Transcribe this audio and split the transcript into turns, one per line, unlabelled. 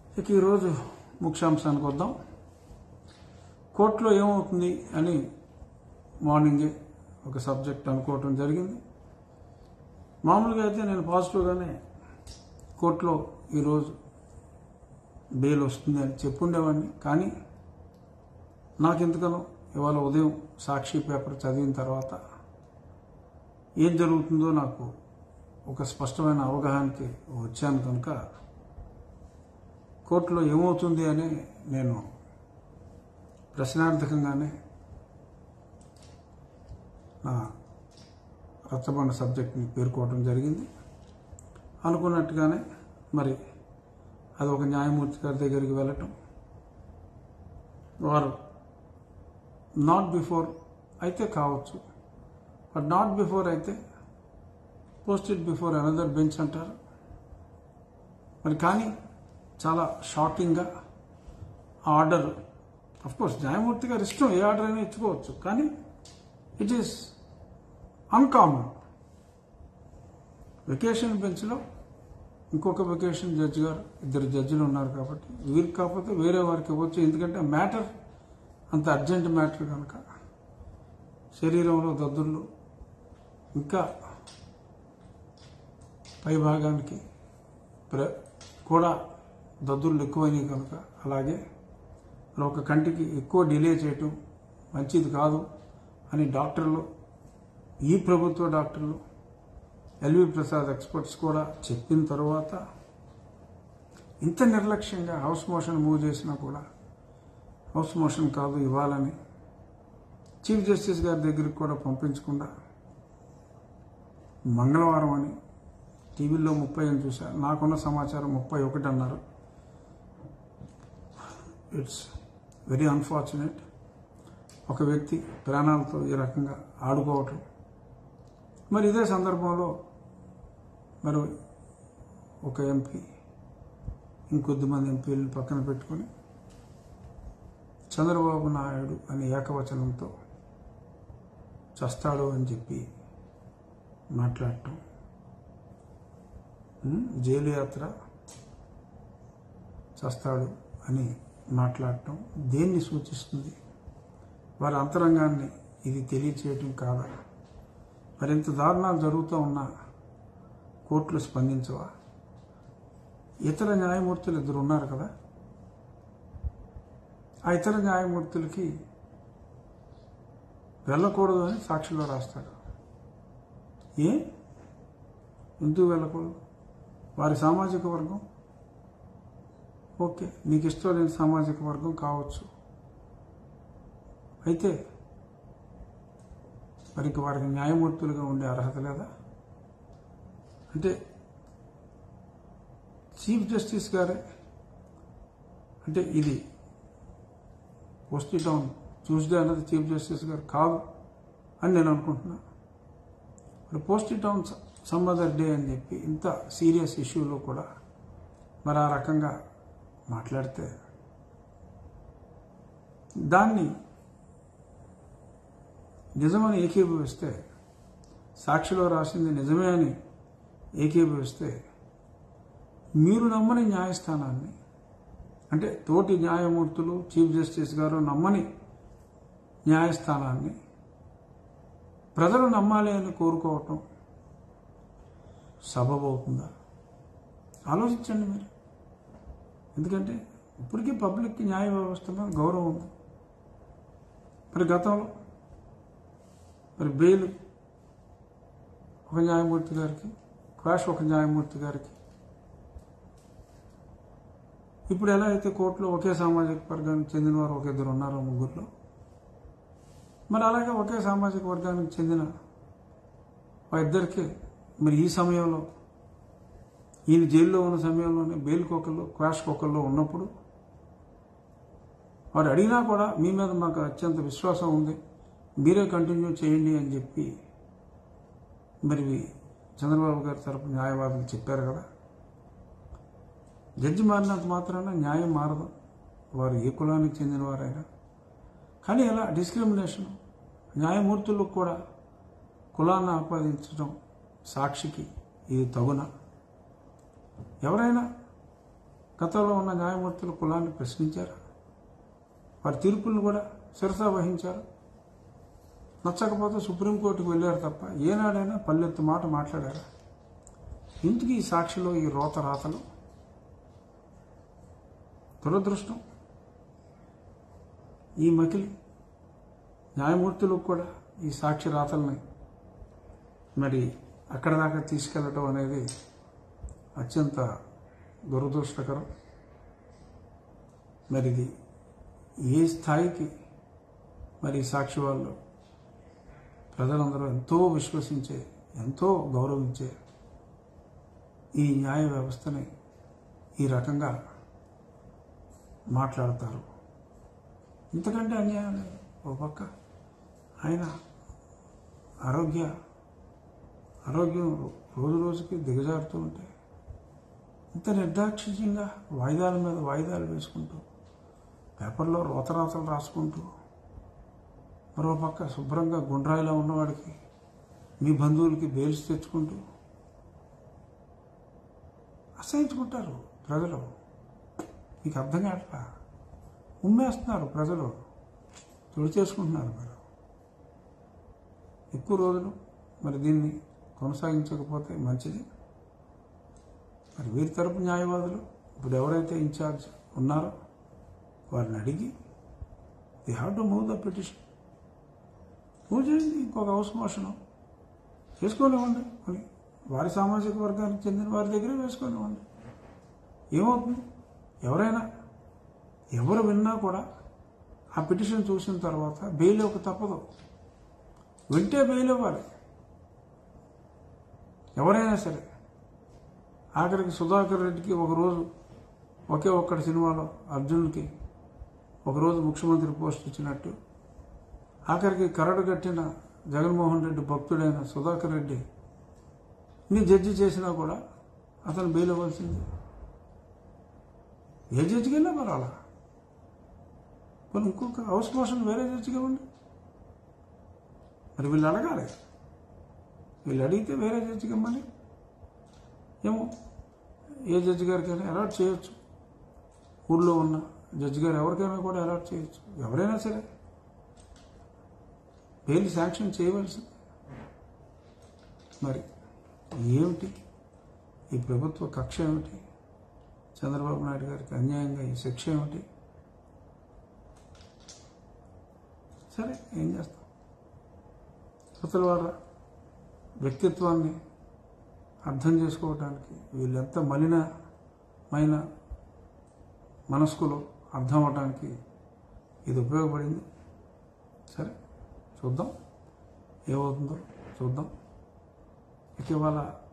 ఇక ఈరోజు ముఖ్యాంశానికి వద్దాం కోర్టులో ఏమవుతుంది అని మార్నింగే ఒక సబ్జెక్ట్ అనుకోవటం జరిగింది మామూలుగా అయితే నేను పాజిటివ్గానే కోర్టులో ఈరోజు బెయిల్ వస్తుంది అని చెప్పుండేవాడిని కానీ నాకు ఎందుకనో ఇవాళ ఉదయం సాక్షి పేపర్ చదివిన తర్వాత ఏం జరుగుతుందో నాకు ఒక స్పష్టమైన అవగాహనకి వచ్చాను కనుక కోర్టులో ఏమవుతుంది అని నేను ప్రశ్నార్థకంగానే నా రచ్చబండ సబ్జెక్ట్ని పేర్కోవడం జరిగింది అనుకున్నట్టుగానే మరి అది ఒక న్యాయమూర్తి గారి దగ్గరికి వెళ్ళటం వారు నాట్ బిఫోర్ అయితే కావచ్చు బట్ నాట్ బిఫోర్ అయితే పోస్టెడ్ బిఫోర్ అనదర్ బెంచ్ అంటారు మరి కానీ చాలా షాకింగ్గా ఆర్డర్ కోర్స్ న్యాయమూర్తి గారు ఇష్టం ఏ ఆర్డర్ అయినా ఇచ్చుకోవచ్చు కానీ ఇట్ ఈస్ అన్కామన్ వెకేషన్ బెంచ్లో ఇంకొక వెకేషన్ జడ్జి గారు ఇద్దరు జడ్జిలు ఉన్నారు కాబట్టి వీరికి కాకపోతే వేరే వారికి ఇవ్వచ్చు ఎందుకంటే మ్యాటర్ అంత అర్జెంట్ మ్యాటర్ కనుక శరీరంలో దద్దుర్లు ఇంకా పై భాగానికి ప్ర కూడా దద్దుర్లు ఎక్కువైనాయి కనుక అలాగే మరి ఒక కంటికి ఎక్కువ డిలే చేయటం మంచిది కాదు అని డాక్టర్లు ఈ ప్రభుత్వ డాక్టర్లు ఎల్వి ప్రసాద్ ఎక్స్పర్ట్స్ కూడా చెప్పిన తర్వాత ఇంత నిర్లక్ష్యంగా హౌస్ మోషన్ మూవ్ చేసినా కూడా హౌస్ మోషన్ కాదు ఇవ్వాలని చీఫ్ జస్టిస్ గారి దగ్గరికి కూడా పంపించకుండా మంగళవారం అని టీవీలో ముప్పై అని చూసా నాకున్న సమాచారం ముప్పై ఒకటి అన్నారు ఇట్స్ వెరీ అన్ఫార్చునేట్ ఒక వ్యక్తి ప్రాణాలతో ఈ రకంగా ఆడుకోవటం మరి ఇదే సందర్భంలో మరి ఒక ఎంపీ ఇంకొద్ది మంది ఎంపీలను పక్కన పెట్టుకొని చంద్రబాబు నాయుడు అనే ఏకవచనంతో చస్తాడు అని చెప్పి మాట్లాడటం ఉమ్, జైలు యాత్ర చస్తాడు అని మాట్లాడటం దేన్ని సూచిస్తుంది వారి అంతరంగాన్ని ఇది తెలియచేయటం కాదా మరింత దారుణాలు జరుగుతూ ఉన్నా కోర్టులు స్పందించవా ఇతర న్యాయమూర్తులు ఇద్దరు ఉన్నారు కదా ఆ ఇతర న్యాయమూర్తులకి వెళ్ళకూడదు అని సాక్షిలో రాస్తాడు ఏ ఎందుకు వెళ్ళకూడదు వారి సామాజిక వర్గం ఓకే నీకు ఇష్టం లేని సామాజిక వర్గం కావచ్చు అయితే మరి ఇంక వారికి న్యాయమూర్తులుగా ఉండే అర్హత లేదా అంటే చీఫ్ జస్టిస్ గారే అంటే ఇది పోస్ట్ డౌన్ ట్యూస్డే అన్నది చీఫ్ జస్టిస్ గారు కాదు అని నేను అనుకుంటున్నా మరి post down some other day అని చెప్పి ఇంత సీరియస్ ఇష్యూలో కూడా మరి ఆ రకంగా మాట్లాడితే దాన్ని నిజమని ఏకీభవిస్తే సాక్షిలో రాసింది నిజమే అని ఏకీభవిస్తే మీరు నమ్మని న్యాయస్థానాన్ని అంటే తోటి న్యాయమూర్తులు చీఫ్ జస్టిస్ గారు నమ్మని న్యాయస్థానాన్ని ప్రజలు నమ్మాలి అని కోరుకోవటం సబబవుతుందా ఆలోచించండి మీరు ఎందుకంటే ఇప్పటికీ పబ్లిక్కి న్యాయ వ్యవస్థ మీద గౌరవం ఉంది మరి గతంలో మరి బెయిల్ ఒక న్యాయమూర్తి గారికి క్వాష్ ఒక న్యాయమూర్తి గారికి ఇప్పుడు ఎలా అయితే కోర్టులో ఒకే సామాజిక వర్గానికి చెందిన వారు ఒక ఇద్దరు ఉన్నారో ముగ్గురులో మరి అలాగే ఒకే సామాజిక వర్గానికి చెందిన ఆ ఇద్దరికి మరి ఈ సమయంలో ఈయన జైల్లో ఉన్న సమయంలోనే బెయిల్ కోకల్లో క్వాష్ కోకల్లో ఉన్నప్పుడు వారు అడిగినా కూడా మీ మీద మాకు అత్యంత విశ్వాసం ఉంది మీరే కంటిన్యూ చేయండి అని చెప్పి మరి చంద్రబాబు గారి తరపు న్యాయవాదులు చెప్పారు కదా జడ్జి మారినంత మాత్రాన న్యాయం మారదు వారు ఏ కులానికి చెందిన వారైనా కానీ ఎలా డిస్క్రిమినేషన్ న్యాయమూర్తులకు కూడా కులాన్ని ఆపాదించడం సాక్షికి ఇది తగున ఎవరైనా గతంలో ఉన్న న్యాయమూర్తులు కులాన్ని ప్రశ్నించారు వారి తీర్పులను కూడా శిరసా వహించారు నచ్చకపోతే సుప్రీంకోర్టుకు వెళ్ళారు తప్ప ఏనాడైనా పల్లెత్తు మాట మాట్లాడారు ఇంటికి ఈ సాక్షిలో ఈ రోత రాతలు దురదృష్టం ఈ మకిలి న్యాయమూర్తులకు కూడా ఈ సాక్షి రాతల్ని మరి అక్కడ దాకా తీసుకెళ్ళటం అనేది అత్యంత దురదృష్టకరం మరి ఇది ఏ స్థాయికి మరి ఈ సాక్షి వాళ్ళు ప్రజలందరూ ఎంతో విశ్వసించే ఎంతో గౌరవించే ఈ న్యాయ వ్యవస్థని ఈ రకంగా మాట్లాడతారు ఇంతకంటే అన్యాయం లేదు ఓ పక్క ఆయన ఆరోగ్య ఆరోగ్యం రోజు రోజుకి దిగజారుతూ ఉంటే ఇంత నిర్దాక్షిణ్యంగా వాయిదాల మీద వాయిదాలు వేసుకుంటూ పేపర్లో రోతరాతలు రాసుకుంటూ మరో పక్క శుభ్రంగా గుండ్రాయిలా ఉన్నవాడికి మీ బంధువులకి బెయిల్స్ తెచ్చుకుంటూ అసహించుకుంటారు ప్రజలు మీకు అర్థం కావట్లా ఉమ్మేస్తున్నారు ప్రజలు తుడి చేసుకుంటున్నారు మీరు ఎక్కువ రోజులు మరి దీన్ని కొనసాగించకపోతే మంచిది మరి వీరి తరపు న్యాయవాదులు ఇప్పుడు ఎవరైతే ఇన్ఛార్జ్ ఉన్నారో వారిని అడిగి they have to move the petition move చేయండి ఇంకొక హౌస్ మోషన్ చేసుకోనివ్వండి మరి వారి సామాజిక వర్గానికి చెందిన వారి దగ్గరే వేసుకోనివ్వండి ఏమవుతుంది ఎవరైనా ఎవరు విన్నా కూడా ఆ పిటిషన్ చూసిన తర్వాత బెయిల్ ఒక తప్పదు వింటే బెయిల్ ఇవ్వాలి ఎవరైనా సరే ఆఖరికి సుధాకర్ రెడ్డికి ఒకరోజు ఒకే ఒక్కటి సినిమాలో అర్జున్కి ఒకరోజు ముఖ్యమంత్రి పోస్ట్ ఇచ్చినట్టు ఆఖరికి కరడు కట్టిన జగన్మోహన్ రెడ్డి భక్తుడైన సుధాకర్ రెడ్డి ని జడ్జి చేసినా కూడా అతను బెయిల్ ఇవ్వాల్సింది ఏ జడ్జికి వెళ్ళా మరి అలా మరి ఇంకొక హౌస్ మోషన్ వేరే జడ్జికి ఇవ్వండి మరి వీళ్ళు అడగాలి వీళ్ళు అడిగితే వేరే జడ్జికి ఇవ్వమని ఏమో ఏ జడ్జి గారికైనా అలాట్ చేయొచ్చు ఊళ్ళో ఉన్న జడ్జి గారు ఎవరికైనా కూడా అలాట్ చేయొచ్చు ఎవరైనా సరే బెయిల్ శాంక్షన్ చేయవలసింది మరి ఏమిటి ఈ ప్రభుత్వ కక్ష ఏమిటి చంద్రబాబు నాయుడు గారికి అన్యాయంగా ఈ శిక్ష ఏమిటి సరే ఏం చేస్తాం అవతల వాళ్ళ వ్యక్తిత్వాన్ని అర్థం చేసుకోవడానికి వీళ్ళెంత మలినమైన మనస్కులు అర్థం అవడానికి ఇది ఉపయోగపడింది సరే చూద్దాం ఏమవుతుందో చూద్దాం ఇటీవల